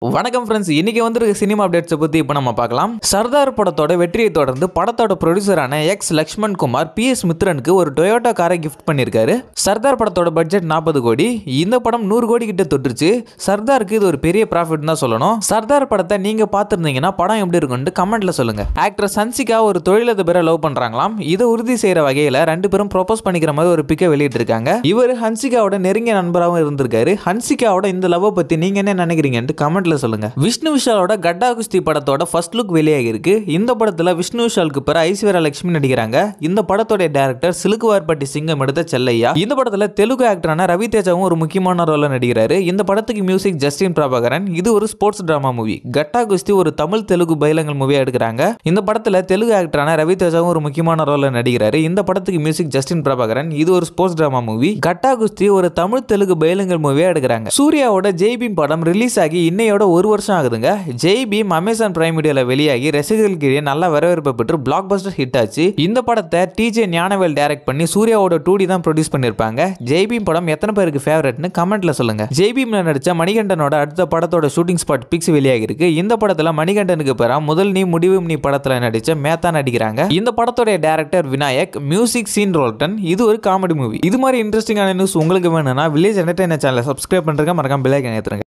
வணக்கம் ஃப்ரெண்ட்ஸ் இன்னைக்கு வந்திருக்க சினிமா அப்டேட்ஸை பற்றி இப்போ நம்ம பார்க்கலாம் சர்தார் படத்தோட வெற்றியை தொடர்ந்து படத்தோட ப்ரொடியூசரான X Lakshman Kumar P S மித்ரனுக்கு ஒரு டொயோட்டா காரை கிஃப்ட் பண்ணியிருக்காரு சர்தார் படத்தோட பட்ஜெட் நாற்பது கோடி இந்த படம் நூறு கோடி கிட்ட தொட்டுருச்சு சர்தாருக்கு இது ஒரு பெரிய ப்ராஃபிட் தான் சொல்லணும் சர்தார் படத்தை நீங்க பார்த்துருந்தீங்கன்னா படம் எப்படி இருக்கும்னு கமெண்ட்ல சொல்லுங்க ஆக்டர் சன்சிகா ஒரு தொழிலதிபரை லவ் பண்றாங்களாம் இதை உறுதி செய்யற வகையில ரெண்டு பேரும் ப்ரொபோஸ் பண்ணிக்கிற மாதிரி ஒரு பிக்கை வெளியிட்டிருக்காங்க இவர் ஹன்சிகாவோட நெருங்கிய நண்பராகவும் இருந்திருக்காரு ஹன்சிகாவோட இந்த லவ் பத்தி நீங்க என்ன நினைக்கிறீங்கன்னு கமெண்ட்ல சொல்லுங்க விஷ்ணு விஷாலோட கட்டா குஸ்தி படத்தோட ஃபர்ஸ்ட் லுக் வெளியாகி இருக்கு இந்த படத்துல விஷ்ணு விஷாலுக்கு பிற ஐஸ்வர்யா லட்சுமி நடிக்கிறாங்க இந்த படத்தோட டேரக்டர் சிலுக்குவார்பட்டி சிங்கம் எடுத்த செல்லையா இந்த படத்துல தெலுங்கு ஆக்டரான ரவி தேஜாவும் ஒரு முக்கியமான ரோல நடிக்கிறாரு இந்த படத்துக்கு மியூசிக் ஜஸ்டின் பிரபாகரன் இது ஒரு ஸ்போர்ட்ஸ் டிராமா மூவி கட்டா குஸ்தி ஒரு தமிழ் தெலுங்கு பைலங்கள் மூவியா எடுக்கிறாங்க இந்த படத்துல தெலுங்கு ஆக்டரான ரவி தேஜாவும் ஒரு முக்கியமான ரோல நடிக்கிறாரு இந்த படத்துக்கு மியூசிக் ஜஸ்டின் பிரபாகரன் இது ஒரு ஸ்போர்ட்ஸ் டிராமா மூவி கட்டா குஸ்தி ஒரு தமிழ் தெலுங்கு பைலங்கள் மூவியா எடுக்கிறாங்க சூர்யாவோட ஜெய்பீம் படம் ரிலீஸ் ஆகி இன்னையோட ஒரு வருஷம் ஆகுதுங்க ஜெய் பீம் அமேசான் பிரைம் வீடியோல வெளியாகி ரசிகர்களுக்கு இடையே நல்ல வரவேற்பு பெற்று பிளாக் பஸ்டர் ஹிட் ஆச்சு இந்த படத்தை டிஜே ஞானவேல் டைரக்ட் பண்ணி சூர்யாவோட டூ டி தான் ப்ரொடியூஸ் பண்ணிருப்பாங்க ஜெய் பீம் படம் எத்தனை பேருக்கு ஃபேவரட்னு கமெண்ட்ல சொல்லுங்க ஜெய் பீம்ல நடிச்ச மணிகண்டனோட அடுத்த படத்தோட ஷூட்டிங் ஸ்பாட் பிக்ஸ் வெளியாகி இருக்கு இந்த படத்துல மணிகண்டனுக்கு பெறா முதல் நீ முடிவும் நீ படத்துல நடிச்ச மேத்தா நடிக்கிறாங்க இந்த படத்தோட டேரக்டர் விநாயக் மியூசிக் சீன் ரோல்டன் இது ஒரு காமெடி மூவி இது மாதிரி இன்ட்ரெஸ்டிங்கான நியூஸ் உங்களுக்கு வேணும்னா வில்லேஜ் என்டர்டைனர் சேனலை சப்ஸ்கிரைப் பண்ணுறங்க மறக்காம பிள்ளைங்க ஏற்றுருங்க